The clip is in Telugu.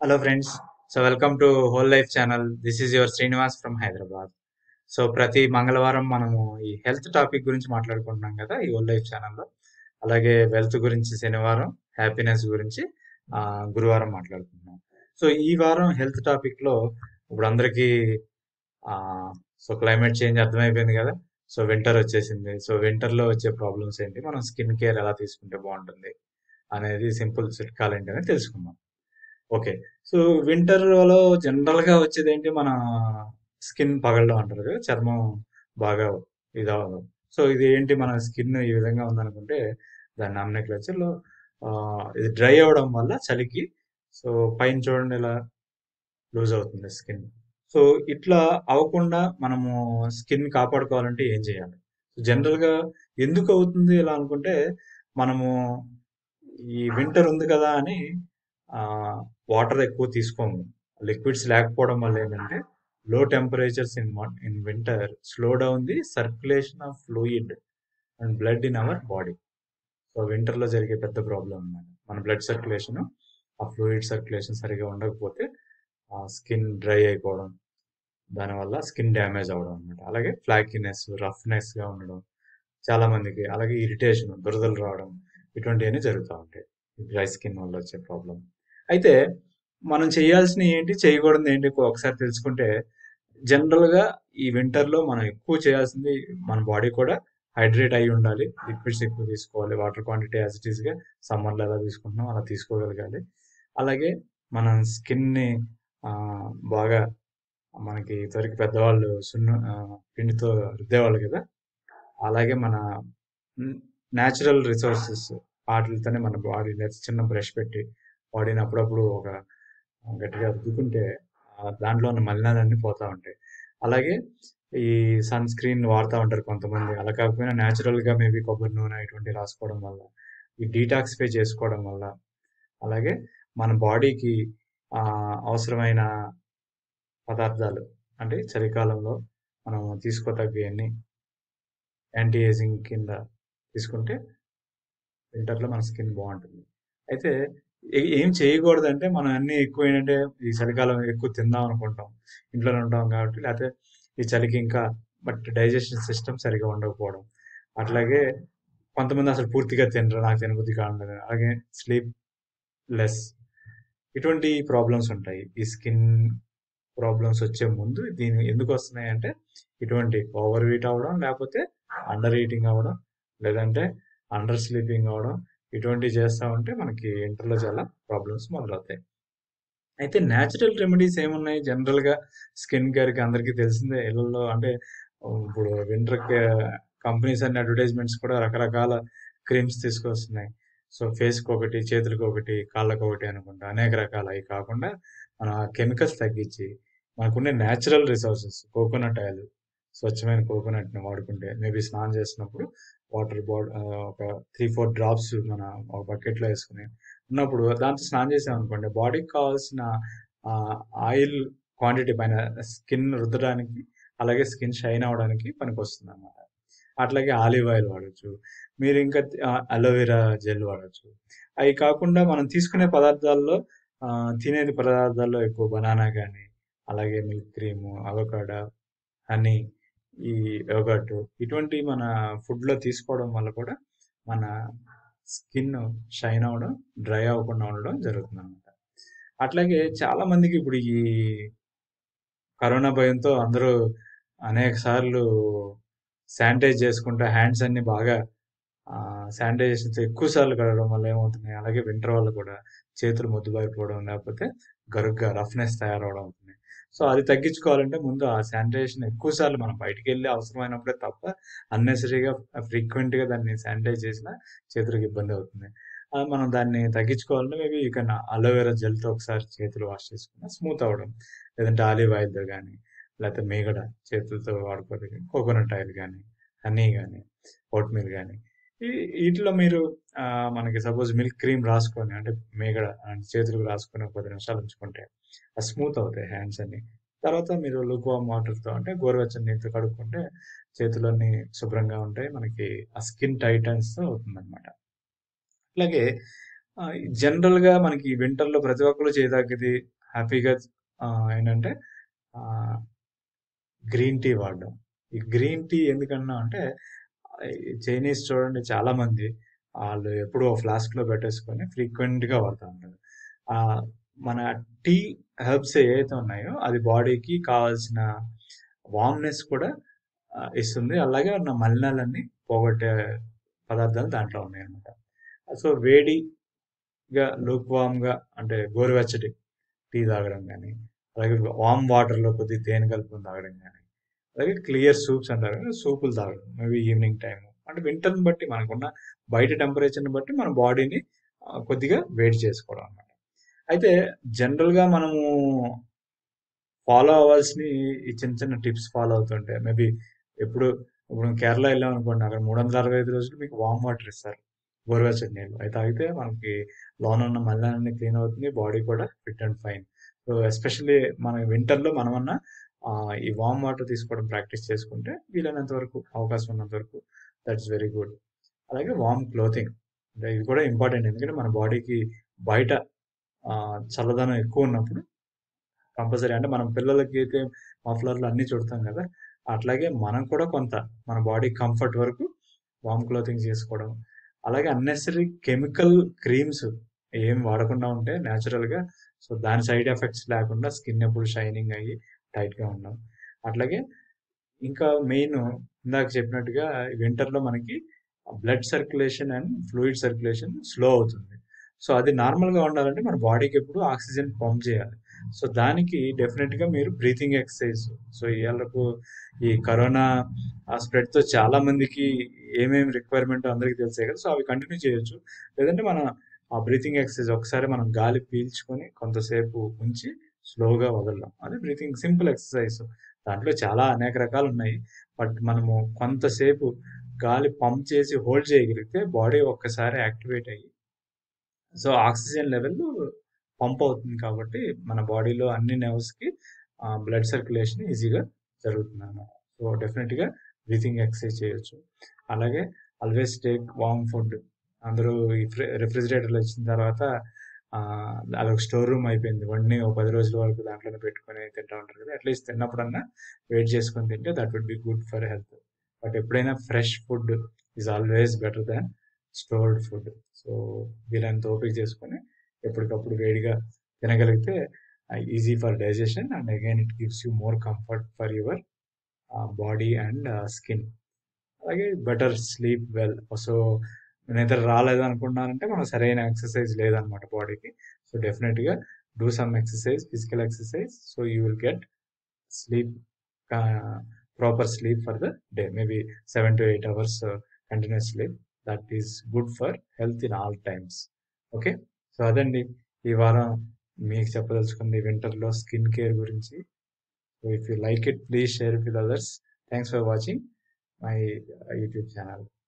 Hello friends. So welcome to Whole Life channel. This is your Srinivas from Hyderabad. So ప్రతి మంగళవారం మనము ఈ హెల్త్ టాపిక్ గురించి మాట్లాడుకుంటున్నాం కదా ఈ ఓల్ లైఫ్ ఛానల్లో అలాగే వెల్త్ గురించి శనివారం హ్యాపీనెస్ గురించి ఆ, గురువారం మాట్లాడుకుంటున్నాం సో ఈ వారం హెల్త్ టాపిక్ లో ఇప్పుడు అందరికీ ఆ, సో క్లైమేట్ చేంజ్ అర్థమైపోయింది కదా సో వింటర్ వచ్చేసింది సో వింటర్ లో వచ్చే ప్రాబ్లమ్స్ ఏంటి మనం స్కిన్ కేర్ ఎలా తీసుకుంటే బాగుంటుంది అనేది సింపుల్ చిట్కాలు ఏంటి అనేది తెలుసుకుందాం ఓకే సో వింటర్ లో జనరల్ గా వచ్చేది ఏంటి మన స్కిన్ పగలడం అంటారు కదా చర్మం బాగా ఇది అవ్వడం సో ఇది ఏంటి మన స్కిన్ ఈ విధంగా ఉందనుకుంటే దాని నామినక్లేచర్ లో ఆ, ఇది డ్రై అవ్వడం వల్ల చలికి సో పైన చూడండి ఇలా లూజ్ అవుతుంది స్కిన్ సో ఇట్లా అవ్వకుండా మనము స్కిన్ కాపాడుకోవాలంటే ఏం చేయాలి జనరల్ గా ఎందుకు అవుతుంది ఇలా అనుకుంటే మనము ఈ వింటర్ ఉంది కదా అని వాటర్ ఎక్కువ తీసుకోము లిక్విడ్స్ లేకపోవడం వల్ల ఏంటంటే low temperatures in in winter slow down the circulation of fluid and blood in our body so winter లో జరిగే పెద్ద ప్రాబ్లం అన్నమాట మన బ్లడ్ సర్క్యులేషన్ ఆ ఫ్లూయిడ్ సర్క్యులేషన్ సరిగా ఉండకపోతే ఆ స్కిన్ డ్రై అయిపోవడం దానివల్ల స్కిన్ డ్యామేజ్ అవ్వడం అనమాట అలాగే ఫ్లాకినెస్ రఫ్నెస్ గా ఉండడం చాలా మందికి అలాగే ఇరిటేషన్ దురదలు రావడం ఇటువంటివన్నీ జరుగుతూ ఉంటాయి డ్రై స్కిన్ వల్ల వచ్చే ప్రాబ్లం అయితే మనం చేయాల్సిన ఏంటి చేయకూడదు ఏంటి ఒకసారి తెలుసుకుంటే జనరల్ గా ఈ వింటర్ లో మనం ఎక్కువ చేయాల్సింది మన బాడీ కూడా హైడ్రేట్ అయి ఉండాలి లిక్విడ్స్ ఎక్కువ తీసుకోవాలి water quantity as it is గా సమ్మర్ లో ఎలా తీసుకుంటున్నాం అలా తీసుకోగలగాలి అలాగే మన స్కిన్ ని ఆ, బాగా మనకి ఇదివరకు పెద్దవాళ్ళు సున్న ఆ, పిండితో రుద్దేవాళ్ళు కదా అలాగే మన న్యాచురల్ రిసోర్సెస్ వాటితోనే మన బాడీ చిన్న బ్రష్ పెట్టి బాడీని అప్పుడప్పుడు ఒక గట్టిగా రుద్దుకుంటే ఆ దాంట్లో ఉన్న మలినాలన్నీ పోతా ఉంటాయి అలాగే ఈ సన్ స్క్రీన్ వాడుతూ ఉంటారు కొంతమంది అలా కాకపోయినా న్యాచురల్ గా మేబీ కొబ్బరి నూనె ఇటువంటి రాసుకోవడం వల్ల ఈ డీటాక్సిఫై చేసుకోవడం వల్ల అలాగే మన బాడీకి ఆ అవసరమైన పదార్థాలు అంటే చలికాలంలో మనం తీసుకోదగ్గవన్నీ యాంటీ ఏజింగ్ కింద తీసుకుంటే వింటర్ లో మన స్కిన్ బాగుంటుంది అయితే ఏ- ఏం చేయకూడదు అంటే మనం అన్ని ఎక్కువ ఏంటంటే ఈ చలికాలం ఎక్కువ తిందాం అనుకుంటాం ఇంట్లోనే ఉంటాం కాబట్టి లేకపోతే ఈ చలికి ఇంకా బట్ డైజెషన్ సిస్టమ్ సరిగా ఉండకపోవడం అట్లాగే కొంతమంది అసలు పూర్తిగా తినరు నాకు తినబుద్ధి కావడం అలాగే స్లీప్ లెస్ ఇటువంటి ప్రాబ్లమ్స్ ఉంటాయి ఈ స్కిన్ ప్రాబ్లమ్స్ వచ్చే ముందు దీని ఎందుకు వస్తున్నాయి అంటే ఇటువంటి ఓవర్ వీట్ అవ్వడం లేకపోతే అండర్ ఈటింగ్ అవ్వడం లేదంటే అండర్ స్లీపింగ్ అవ్వడం ఇటువంటివి చేస్తా ఉంటే మనకి ఇంటర్లో చాలా ప్రాబ్లమ్స్ మొదలవుతాయి అయితే న్యాచురల్ రెమెడీస్ ఏమున్నాయి జనరల్ గా స్కిన్ కేర్ కి అందరికీ తెలిసిందే ఇళ్ళల్లో అంటే ఇప్పుడు వింటర్ కంపెనీస్ అన్ని అడ్వర్టైజ్మెంట్స్ కూడా రకరకాల క్రీమ్స్ తీసుకొస్తున్నాయి సో ఫేస్ కి ఒకటి చేతులకు ఒకటి కాళ్ళకు ఒకటి అనుకుంటా అనేక రకాల అవి కాకుండా మన కెమికల్స్ తగ్గించి మనకున్న న్యాచురల్ రిసోర్సెస్ కోకోనట్ ఆయిల్ స్వచ్ఛమైన కోకోనట్ ని వాడుకుంటే మేబీ స్నానం చేసినప్పుడు వాటర్ బాడ్ ఒక త్రీ ఫోర్ డ్రాప్స్ మన ఒక బకెట్ లో వేసుకుని ఉన్నప్పుడు దాంతో స్నానం చేసాం అనుకోండి బాడీకి కావాల్సిన ఆయిల్ క్వాంటిటీ పైన స్కిన్ రుద్దడానికి అలాగే స్కిన్ షైన్ అవడానికి పనికి వస్తుంది అనమాట అట్లాగే ఆలివ్ ఆయిల్ వాడచ్చు మీరు ఇంకా అలోవెరా జెల్ వాడచ్చు అవి కాకుండా మనం తీసుకునే పదార్థాల్లో ఆ, తినేది పదార్థాల్లో ఎక్కువ బనానా కానీ అలాగే మిల్క్ క్రీమ్ అవకాడో హనీ ఈ యోగర్ట్ ఇటువంటి మన ఫుడ్ లో తీసుకోవడం వల్ల కూడా మన స్కిన్ షైన్ అవ్వడం డ్రై అవ్వకుండా ఉండడం జరుగుతుంది అనమాట అట్లాగే చాలా మందికి ఇప్పుడు ఈ కరోనా భయంతో అందరూ అనేక సార్లు శానిటైజ్ చేసుకుంటా హ్యాండ్స్ అన్ని బాగా శానిటైజేషన్ ఎక్కువ సార్లు కడగడం వల్ల ఏమవుతున్నాయి అలాగే వింటర్ వల్ల కూడా చేతులు మొద్దుబారిపోవడం లేకపోతే గరుగ్గా రఫ్నెస్ తయారవడం అవుతుంది సో అది తగ్గించుకోవాలంటే ముందు ఆ శానిటైజేషన్ ఎక్కువ సార్లు మనం బయటికి వెళ్ళి అవసరమైనప్పుడే తప్ప అన్నెసరీగా ఫ్రీక్వెంట్ గా దాన్ని శానిటైజ్ చేసినా చేతులకు ఇబ్బంది అవుతుంది ఆ, మనం దాన్ని తగ్గించుకోవాలంటే మేబీ యూ కెన్ అలోవెరా జెల్తో ఒకసారి చేతులు వాష్ చేసుకున్నా స్మూత్ అవ్వడం లేదంటే ఆలివ్ ఆయిల్తో కానీ లేకపోతే మీగడ చేతులతో వాడుకోదు కోకోనట్ ఆయిల్ కానీ హనీ కానీ ఓట్ మీల్ కానీ వీటిలో మీరు ఆ, మనకి సపోజ్ మిల్క్ క్రీమ్ రాసుకొని అంటే మీగడ అంటే చేతులకు రాసుకొని ఒక పది నిమిషాలు ఉంచుకుంటే అది స్మూత్ అవుతాయి హ్యాండ్స్ అన్ని తర్వాత మీరు లుక్వామ్ వాటర్తో అంటే గోరువెచ్చని నీటితో కడుక్కుంటే చేతులన్నీ శుభ్రంగా ఉంటాయి మనకి ఆ స్కిన్ టైటన్స్ అవుతుంది అనమాట అట్లాగే ఆహ్, జనరల్‌గా మనకి వింటర్‌లో ప్రతి ఒక్కళ్ళు చేయదగ్గది హ్యాపీగా ఆహ్, ఏంటంటే ఆహ్ గ్రీన్ టీ వాడడం. ఈ గ్రీన్ టీ ఎందుకన్నా అంటే ఈ చైనీస్ చూడండి చాలామంది ఆళ్ళు ఎప్పుడూ ఓ ఫ్లాస్క్‌లో పెట్టేసుకొని ఫ్రీక్వెంట్‌గా వాడతా ఉంటారు. ఆహ్, మన టీ హెర్బ్స్ ఏవైతే ఉన్నాయో అది బాడీకి కావాల్సిన వార్మ్‌నెస్ కూడా ఆహ్, ఇస్తుంది. అలాగే ఉన్న మలినాలన్నీ పోగొట్టే పదార్థాలు దాంట్లో ఉన్నాయన్నమాట. సో, వేడిగా లూక్ వార్మ్‌గా అంటే గోరువెచ్చటి టీ తాగడం గాని, అలాగే వార్మ్ వాటర్‌లో కొద్దిగా తేనె కలుపుకొని తాగడం గాని, అలాగే క్లియర్ సూప్స్ అంటారు కదా! సూపులు తాగడం. Maybe evening time. అంటే వింటర్‌ని బట్టి మనకున్న బయట టెంపరేచర్‌ని బట్టి మన బాడీని ఆహ్, కొద్దిగా వేడి చేసుకోవడం అన్నమాట. అయితే జనరల్‌గా మనము ఫాలో అవ్వాల్సినయి ఈ చిన్న చిన్న టిప్స్ ఫాలో అవుతుంటే మేబీ ఎప్పుడు ఇప్పుడు కేరళ ఎళ్ళామనుకోండి అక్కడ 365 రోజులు మీకు వార్మ్ వాటర్ ఇస్తారు. గోరువెచ్చటి నీళ్ళు. అయి తాగితే మనకి లోన ఉన్న మలినాలన్నీ క్లీన్ అవుతుంది. బాడీ కూడా fit and fine. So, especially మన వింటర్‌లో మనమన్నా ఆహ్, ఈ వార్మ్ వాటర్ తీసుకోవడం ప్రాక్టీస్ చేసుకుంటే వీలైనంత వరకు అవకాశం ఉన్నంత వరకు దట్స్ వెరీ గుడ్. అలాగే వార్మ్ క్లోతింగ్. అంటే ఇది కూడా ఇంపార్టెంట్. ఎందుకంటే మన బాడీకి బయట ఆహ్, చల్లదనం ఎక్కువున్నప్పుడు కంపల్సరీ అంటే మనం పిల్లలకైతే మఫ్లర్‌లు అన్నీ చుడతాం కదా! అట్లాగే మనం కూడా కొంత మన బాడీ కంఫర్ట్ వరకు వార్మ్ క్లోతింగ్ చేసుకోవడం. అలాగే అన్నెసెసరీ కెమికల్ క్రీమ్స్ ఏం వాడకుండా ఉంటే నేచురల్‌గా సో, దాని సైడ్ ఎఫెక్ట్స్ లేకుండా స్కిన్ ఎప్పుడు షైనింగ్ అయ్యి టైట్‌గా ఉండడం. అట్లాగే ఇంకా మెయిన్ ఇందాక చెప్పినట్టుగా వింటర్‌లో మనకి blood circulation and fluid circulation slow అవుతుంది. సో, అది నార్మల్‌గా ఉండాలంటే మన బాడీకి ఎప్పుడు ఆక్సిజన్ పంప్ చేయాలి. సో, దానికి డెఫినిట్‌గా మీరు బ్రీతింగ్ ఎక్సర్‌సైజ్ సో, ఇయాలపు ఈ కరోనా ఆ స్ప్రెడ్‌తో చాలా మందికి ఏమేమి రిక్వైర్మెంటో అందరికి తెలిసాయి కదా! సో, అవి కంటిన్యూ చేయొచ్చు. లేదంటే మన ఆ బ్రీతింగ్ ఎక్సర్‌సైజ్ ఒకసారి మనం గాలి పీల్చుకొని కొంతసేపు ఉంచి స్లోగా వదలడం. అది బ్రీతింగ్ సింపుల్ ఎక్సర్‌సైజ్. దాంట్లో చాలా అనేక రకాలున్నాయి. బట్ మనము కొంతసేపు గాలి పంప్ చేసి హోల్డ్ చేయగలిగితే బాడీ ఒక్కసారి యాక్టివేట్ అయ్యి సో, ఆక్సిజన్ లెవెల్ పంప్ అవుతుంది కాబట్టి మన బాడీలో అన్ని నెర్వ్స్‌కి ఆహ్, బ్లడ్ సర్క్యులేషన్ ఈజీగా జరుగుతుందన్నమాట. సో, డెఫినిట్‌గా బ్రీతింగ్ ఎక్సర్‌సైజ్ చేయొచ్చు. అలాగే ఆల్వేస్ టేక్ వార్మ్ ఫుడ్. అందరూ ఈ ఫ్రి రిఫ్రిజిరేటర్‌లో ఇచ్చిన తర్వాత ఆహ్, అదొక స్టోర్ రూమ్ అయిపోయింది. వండినయి ఓ 10 రోజుల వరకు దాంట్లోనే పెట్టుకొని తింటా ఉంటారు కదా! అట్‌లీస్ట్ తిన్నప్పుడన్నా వేడి చేసుకొని తింటే that would be good for health. But ఎప్పుడైనా fresh food is always better than stored food. So, వీలైనంత ఓపిక చేసుకొని ఎప్పటికప్పుడు వేడిగా తినగలిగితే ah, easy for digestion and again it gives you more comfort for your ah, body and skin. అలాగే బెటర్ స్లీప్ వెల్. సో, నిద్ర రాలేదు అనుకున్నారంటే మనం సరైన ఎక్సర్‌సైజ్ లేదన్నమాట బాడీకి. సో, డెఫినిట్‌గా do some exercise, physical exercise. So, you will get sleep ah, proper sleep for the day. Maybe 7-8 hours continuous sleep. That is good for health in all times. Okay. So, అదండి ఈ వారం మీకు చెప్పదలుచుకుంది వింటర్‌లో స్కిన్ కేర్ గురించి. So, if you like it please share it with others. Thanks for watching my YouTube channel.